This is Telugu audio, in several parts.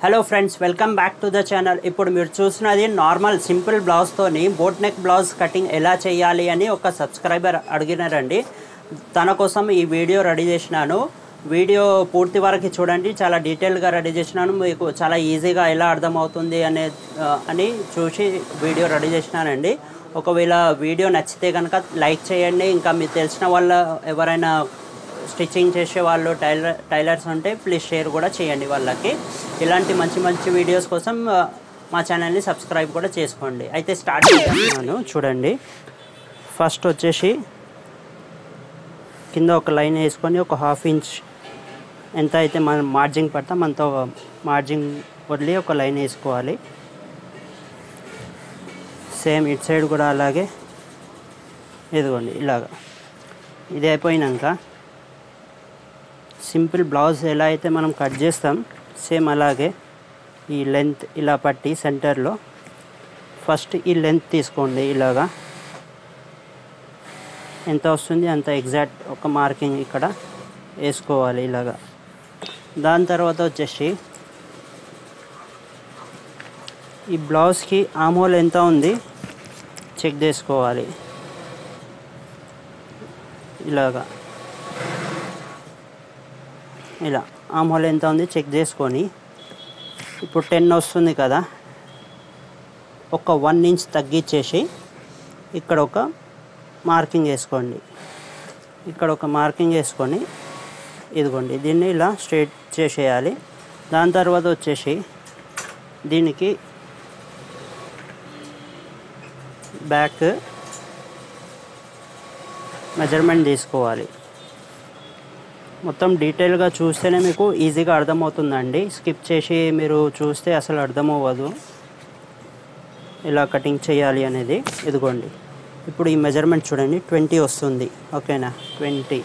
hello friends welcome back to the channel ఇప్పుడు మీరు చూసినది నార్మల్ సింపుల్ బ్లౌజ్తోని బోట్ నెక్ బ్లౌజ్ కటింగ్ ఎలా చేయాలి అని ఒక సబ్స్క్రైబర్ అడిగినారండి తన కోసం ఈ వీడియో రెడీ చేసినాను వీడియో పూర్తి వరకు చూడండి చాలా డీటెయిల్గా రెడీ చేసినాను మీకు చాలా ఈజీగా ఎలా అర్థమవుతుంది అనే ఆ, అని చూసి వీడియో రెడీ చేసినానండి ఒకవేళ వీడియో నచ్చితే కనుక లైక్ చేయండి ఇంకా మీకు తెలిసిన వాళ్ళ ఎవరైనా స్టిచ్చింగ్ చేసే వాళ్ళు టైలర్ టైలర్స్ ఉంటే ప్లీజ్ షేర్ కూడా చేయండి వాళ్ళకి ఇలాంటి మంచి మంచి వీడియోస్ కోసం ఆ, మా ఛానల్ని సబ్స్క్రైబ్ కూడా చేసుకోండి అయితే స్టార్ట్ చేస్తున్నాను చూడండి ఫస్ట్ వచ్చేసి కింద ఒక లైన్ వేసుకొని ఒక హాఫ్ ఇంచ్ ఎంత అయితే మనం మార్జింగ్ పడతాం అంత మార్జింగ్ వదిలి ఒక లైన్ వేసుకోవాలి సేమ్ ఇటు సైడ్ కూడా అలాగే ఇదిగోండి ఇలాగా ఇది అయిపోయినాక సింపుల్ బ్లౌజ్ ఎలా అయితే మనం కట్ చేస్తాం సేమ్ అలాగే ఈ లెంత్ ఇలా పట్టి సెంటర్లో ఫస్ట్ ఈ లెంత్ తీసుకోండి ఇలాగా ఎంత వస్తుంది అంత ఎగ్జాక్ట్ ఒక మార్కింగ్ ఇక్కడ వేసుకోవాలి ఇలాగా దాని తర్వాత వచ్చేసి ఈ బ్లౌజ్కి ఆమోల్ ఎంత ఉంది చెక్ చేసుకోవాలి ఇలాగా ఇలా ఆమోల్ ఎంత ఉంది చెక్ చేసుకొని ఇప్పుడు టెన్ వస్తుంది కదా ఒక వన్ ఇంచ్ తగ్గించేసి ఇక్కడ ఒక మార్కింగ్ వేసుకోండి ఇక్కడ ఒక మార్కింగ్ వేసుకొని ఇదిగోండి దీన్ని ఇలా స్ట్రైట్ చేసేయాలి దాని తర్వాత వచ్చేసి దీనికి బ్యాక్ మెజర్మెంట్ తీసుకోవాలి మొత్తం డీటెయిల్గా చూస్తేనే మీకు ఈజీగా అర్థమవుతుందండి స్కిప్ చేసి మీరు చూస్తే అసలు అర్థమవ్వదు ఇలా కటింగ్ చేయాలి అనేది ఇదిగోండి ఇప్పుడు ఈ మెజర్మెంట్ చూడండి ట్వంటీ వస్తుంది ఓకేనా ట్వంటీ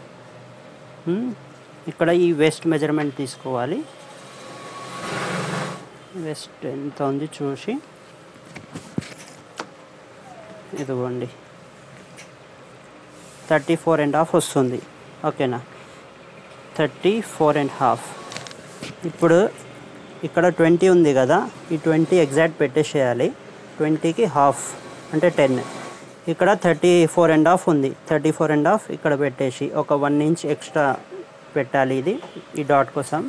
ఇక్కడ ఈ వెస్ట్ మెజర్మెంట్ తీసుకోవాలి వెస్ట్ ఎంత ఉంది చూసి ఇదిగోండి థర్టీ ఫోర్ అండ్ హాఫ్ వస్తుంది ఓకేనా థర్టీ ఫోర్ అండ్ హాఫ్ ఇప్పుడు ఇక్కడ ట్వంటీ ఉంది కదా ఈ ట్వంటీ ఎగ్జాక్ట్ పెట్టేసేయాలి ట్వంటీకి హాఫ్ అంటే టెన్ ఇక్కడ థర్టీ ఫోర్ అండ్ హాఫ్ ఉంది థర్టీ ఫోర్ అండ్ హాఫ్ ఇక్కడ పెట్టేసి ఒక వన్ ఇంచ్ ఎక్స్ట్రా పెట్టాలి ఇది ఈ డాట్ కోసం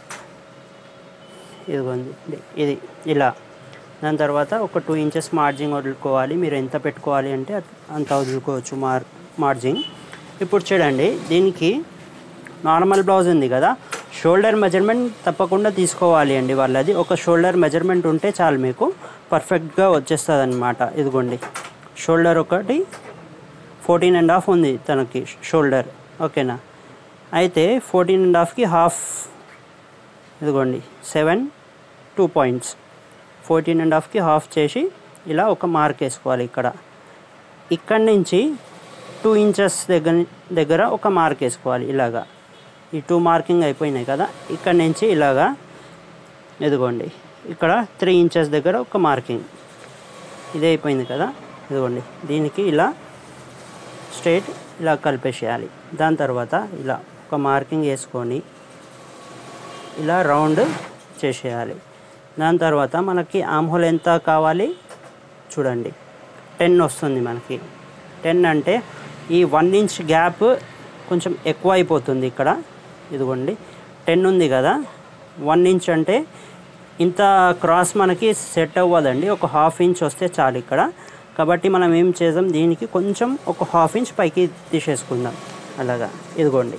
ఇదిగోండి ఇది ఇలా దాని తర్వాత ఒక టూ ఇంచెస్ మార్జింగ్ వదులుకోవాలి మీరు ఎంత పెట్టుకోవాలి అంటే అట్- అంత వదులుకోవచ్చు మార్ మార్జింగ్ ఇప్పుడు చూడండి దీనికి నార్మల్ బ్లౌజ్ ఉంది కదా షోల్డర్ మెజర్మెంట్ తప్పకుండా తీసుకోవాలి అండి వాళ్ళది ఒక షోల్డర్ మెజర్మెంట్ ఉంటే చాలు మీకు పర్ఫెక్ట్గా వచ్చేస్తుంది అనమాట ఇదిగోండి షోల్డర్ ఒకటి ఫోర్టీన్ అండ్ హాఫ్ ఉంది తనకి షోల్డర్ ఓకేనా అయితే ఫోర్టీన్ అండ్ హాఫ్కి హాఫ్ ఇదిగోండి seven two points fourteen and హాఫ్కి హాఫ్ చేసి ఇలా ఒక మార్క్ వేసుకోవాలి ఇక్కడ ఇక్కడి నుంచి టూ ఇంచెస్ దగ్గర దగ్గర ఒక మార్క్ వేసుకోవాలి ఇలాగా ఈ టూ మార్కింగ్ అయిపోయినాయి కదా ఇక్కడ నుంచి ఇలాగా ఇదిగోండి ఇక్కడ త్రీ ఇంచెస్ దగ్గర ఒక మార్కింగ్ ఇది అయిపోయింది కదా ఇదిగోండి దీనికి ఇలా స్ట్రైట్ ఇలా కలిపేసేయాలి దాని తర్వాత ఇలా ఒక మార్కింగ్ వేసుకొని ఇలా రౌండ్ చేసేయాలి దాని తర్వాత మనకి ఆమ్ హోల్ ఎంత కావాలి చూడండి టెన్ వస్తుంది మనకి టెన్ అంటే ఈ వన్ ఇంచ్ గ్యాప్ కొంచెం ఎక్కువ అయిపోతుంది ఇక్కడ ఇదిగోండి టెన్ ఉంది కదా వన్ ఇంచ్ అంటే ఇంత క్రాస్ మనకి సెట్ అవ్వదండి ఒక హాఫ్ ఇంచ్ వస్తే చాలు ఇక్కడ కాబట్టి మనం ఏం చేద్దాం దీనికి కొంచెం ఒక హాఫ్ ఇంచ్ పైకి తీసేసుకుందాం అలాగా ఇదిగోండి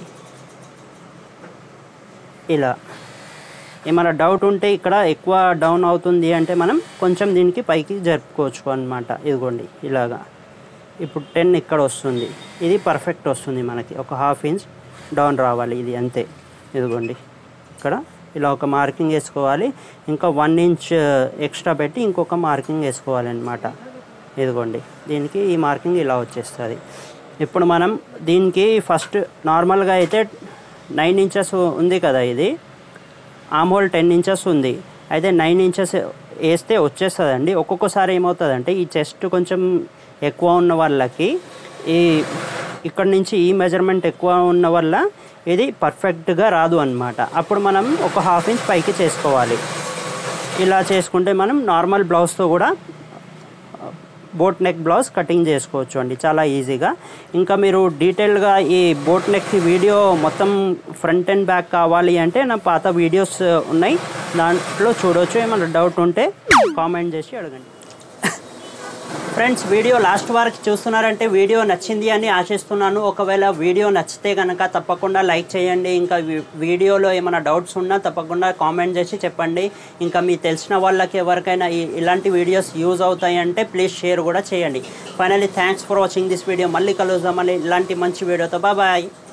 ఇలా ఏమైనా డౌట్ ఉంటే ఇక్కడ ఎక్కువ డౌన్ అవుతుంది అంటే మనం కొంచెం దీనికి పైకి జరుపుకోవచ్చు అనమాట ఇదిగోండి ఇలాగా ఇప్పుడు టెన్ ఇక్కడ వస్తుంది ఇది పర్ఫెక్ట్ వస్తుంది మనకి ఒక హాఫ్ ఇంచ్ డౌన్ రావాలి ఇది అంతే ఇదిగోండి ఇక్కడ ఇలా ఒక మార్కింగ్ వేసుకోవాలి ఇంకా వన్ ఇంచ్ ఎక్స్ట్రా పెట్టి ఇంకొక మార్కింగ్ వేసుకోవాలి అనమాట ఇదిగోండి దీనికి ఈ మార్కింగ్ ఇలా వచ్చేస్తుంది ఇప్పుడు మనం దీనికి ఫస్ట్ నార్మల్గా అయితే నైన్ ఇంచెస్ ఉంది కదా ఇది ఆమ్ హోల్ టెన్ ఇంచెస్ ఉంది అయితే నైన్ ఇంచెస్ వేస్తే వచ్చేస్తుందండి ఒక్కొక్కసారి ఏమవుతుందంటే ఈ చెస్ట్ కొంచెం ఎక్కువ ఉన్న వాళ్ళకి ఈ ఇక్కడ నుంచి ఈ మెజర్మెంట్ ఎక్కువ ఉన్న వల్ల ఇది పర్ఫెక్ట్గా రాదు అన్నమాట అప్పుడు మనం ఒక హాఫ్ ఇంచ్ పైకి చేసుకోవాలి ఇలా చేసుకుంటే మనం నార్మల్ బ్లౌజ్తో కూడా బోట్ నెక్ బ్లౌజ్ కటింగ్ చేసుకోవచ్చు అండి చాలా ఈజీగా ఇంకా మీరు డీటెయిల్గా ఈ బోట్ నెక్ వీడియో మొత్తం ఫ్రంట్ అండ్ బ్యాక్ కావాలి అంటే నా పాత వీడియోస్ ఉన్నాయి దాంట్లో చూడవచ్చు ఏమైనా డౌట్ ఉంటే కామెంట్ చేసి అడగండి ఫ్రెండ్స్ వీడియో లాస్ట్ వరకు చూస్తున్నారంటే వీడియో నచ్చింది అని ఆశిస్తున్నాను ఒకవేళ వీడియో నచ్చితే కనుక తప్పకుండా లైక్ చేయండి ఇంకా వీ- వీడియోలో ఏమైనా డౌట్స్ ఉన్నా తప్పకుండా కామెంట్ చేసి చెప్పండి ఇంకా మీ తెలిసిన వాళ్ళకి ఎవరికైనా ఈ- ఇలాంటి వీడియోస్ యూజ్ అవుతాయి అంటే ప్లీజ్ షేర్ కూడా చేయండి finally thanks for watching this video మళ్ళీ కలుద్దామని ఇలాంటి మంచి వీడియోతో బాయ్